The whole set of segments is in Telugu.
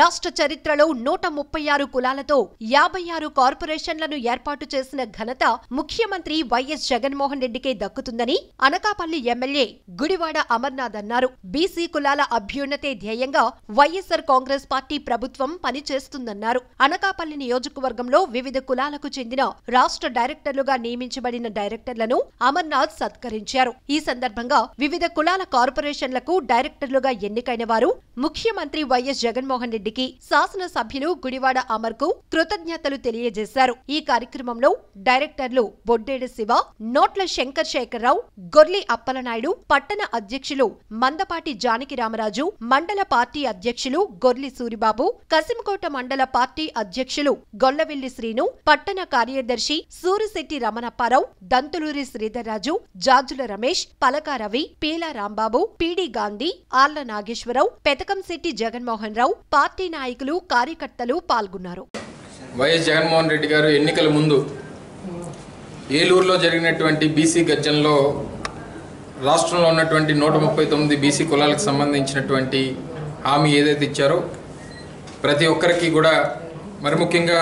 రాష్ట్ర చరిత్రలో నూట ముప్పై ఆరు కులాలతో యాభై ఆరు కార్పొరేషన్లను ఏర్పాటు చేసిన ఘనత ముఖ్యమంత్రి వైఎస్ జగన్మోహన్ రెడ్డికే దక్కుతుందని అనకాపల్లి ఎమ్మెల్యే గుడివాడ అమర్నాథ్ అన్నారు బీసీ కులాల అభ్యున్నతే ధ్యేయంగా వైఎస్సార్ కాంగ్రెస్ పార్టీ ప్రభుత్వం పనిచేస్తుందన్నారు అనకాపల్లి నియోజకవర్గంలో వివిధ కులాలకు చెందిన రాష్ట్ర డైరెక్టర్లుగా నియమించబడిన డైరెక్టర్లను అమర్నాథ్ సత్కరించారు ఈ సందర్భంగా వివిధ కులాల కార్పొరేషన్లకు డైరెక్టర్లుగా ఎన్నికైన వారు ముఖ్యమంత్రి వైఎస్ జగన్మోహన్ రెడ్డికి శాసనసభ్యులు గుడివాడ అమర్కు కృతజ్ఞతలు తెలియజేశారు ఈ కార్యక్రమంలో డైరెక్టర్లు బొడ్డేడు శివ నోట్ల శంకర్ శేఖర్రావు గొర్లి అప్పలనాయుడు పట్టణ అధ్యక్షులు మందపాటి జానకి రామరాజు మండల పార్టీ అధ్యక్షులు గొర్లి సూరిబాబు కసింకోట మండల పార్టీ అధ్యక్షులు గొల్లవిల్లి శ్రీను పట్టణ కార్యదర్శి సూరిశెట్టి రమణప్పారావు దంతులూరి శ్రీధర్రాజు జాజుల రమేష్ పలక రవి పీలా రాంబాబు పీడి గాంధీ ఆళ్ల నాగేశ్వరరావు పెతకంశెట్టి జగన్మోహన్ రావు పార్టీ నాయకులు కార్యకర్తలు పాల్గొన్నారు వైఎస్ జగన్మోహన్ రెడ్డి గారు ఎన్నికల ముందు ఏలూరులో జరిగినటువంటి బీసీ గర్జనలో రాష్ట్రంలో ఉన్నటువంటి నూట ముప్పై తొమ్మిది బీసీ కులాలకు సంబంధించినటువంటి హామీ ఏదైతే ఇచ్చారో ప్రతి ఒక్కరికి కూడా మరి ముఖ్యంగా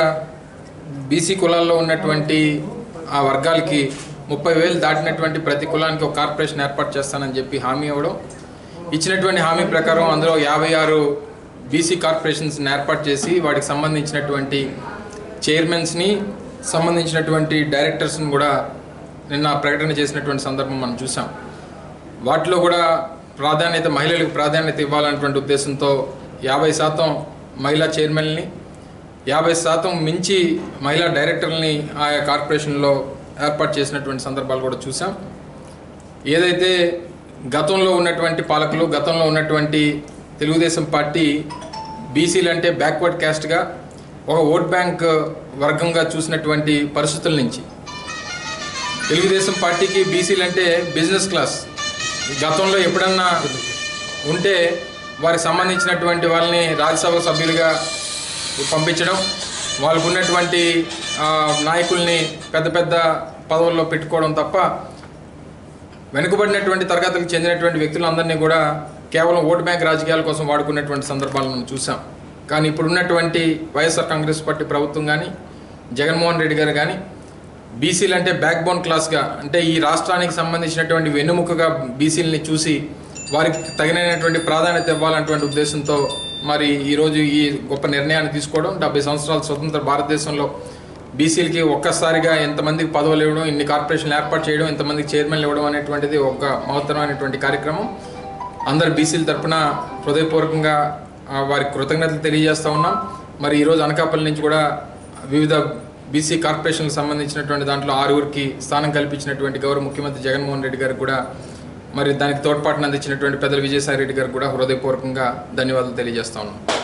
బీసీ కులాల్లో ఉన్నటువంటి ఆ వర్గాలకి ముప్పై వేలు దాటినటువంటి ప్రతి కులానికి ఒక కార్పొరేషన్ ఏర్పాటు చేస్తానని చెప్పి హామీ ఇవ్వడం ఇచ్చినటువంటి హామీ ప్రకారం అందులో యాభై ఆరు బీసీ కార్పొరేషన్స్ని ఏర్పాటు చేసి వాటికి సంబంధించినటువంటి చైర్మన్స్ని సంబంధించినటువంటి డైరెక్టర్స్ని కూడా నిన్న ప్రకటన చేసినటువంటి సందర్భం మనం చూసాం వాటిలో కూడా ప్రాధాన్యత మహిళలకు ప్రాధాన్యత ఇవ్వాలన్నటువంటి ఉద్దేశంతో యాభై శాతం మహిళా చైర్మన్ని యాభై శాతం మించి మహిళా డైరెక్టర్లని ఆయా కార్పొరేషన్లో ఏర్పాటు చేసినటువంటి సందర్భాలు కూడా చూసాం ఏదైతే గతంలో ఉన్నటువంటి పాలకులు గతంలో ఉన్నటువంటి తెలుగుదేశం పార్టీ బీసీలు అంటే బ్యాక్వర్డ్ క్యాస్ట్గా ఒక ఓట్ బ్యాంక్ వర్గంగా చూసినటువంటి పరిస్థితుల నుంచి తెలుగుదేశం పార్టీకి బీసీలు అంటే బిజినెస్ క్లాస్ గతంలో ఎప్పుడన్నా ఉంటే వారికి సంబంధించినటువంటి వాళ్ళని రాజ్యసభ సభ్యులుగా పంపించడం వాళ్ళకు ఉన్నటువంటి ఆ, నాయకుల్ని పెద్ద పెద్ద పదవుల్లో పెట్టుకోవడం తప్ప వెనుకబడినటువంటి తరగతులకు చెందినటువంటి వ్యక్తులందరినీ కూడా కేవలం ఓటు బ్యాంక్ రాజకీయాల కోసం వాడుకున్నటువంటి సందర్భాలను మనం చూసాం కానీ ఇప్పుడున్నటువంటి వైఎస్ఆర్ కాంగ్రెస్ పార్టీ ప్రభుత్వం కానీ జగన్మోహన్ రెడ్డి గారు కానీ బీసీలు అంటే బ్యాక్ బోన్ క్లాస్గా అంటే ఈ రాష్ట్రానికి సంబంధించినటువంటి వెన్నుముకగా బీసీలని చూసి వారికి తగినటువంటి ప్రాధాన్యత ఇవ్వాలన్నటువంటి ఉద్దేశంతో మరి ఈరోజు ఈ గొప్ప నిర్ణయాన్ని తీసుకోవడం డెబ్బై సంవత్సరాల స్వతంత్ర భారతదేశంలో బీసీలకి ఒక్కసారిగా ఎంతమందికి పదవులు ఇవ్వడం ఇన్ని కార్పొరేషన్లు ఏర్పాటు చేయడం ఎంతమందికి చైర్మన్లు ఇవ్వడం అనేటువంటిది ఒక మహత్తరమైనటువంటి కార్యక్రమం అందరు బీసీల తరపున హృదయపూర్వకంగా ఆ, వారికి కృతజ్ఞతలు తెలియజేస్తా ఉన్నాం మరి ఈరోజు అనకాపల్లి నుంచి కూడా వివిధ బీసీ కార్పొరేషన్కి సంబంధించినటువంటి దాంట్లో ఆరుగురికి స్థానం కల్పించినటువంటి గౌరవ ముఖ్యమంత్రి జగన్మోహన్ రెడ్డి గారికి కూడా మరి దానికి తోడ్పాటును అందించినటువంటి పెద్దల విజయసాయి రెడ్డి గారికి కూడా హృదయపూర్వకంగా ధన్యవాదాలు తెలియజేస్తా ఉన్నాం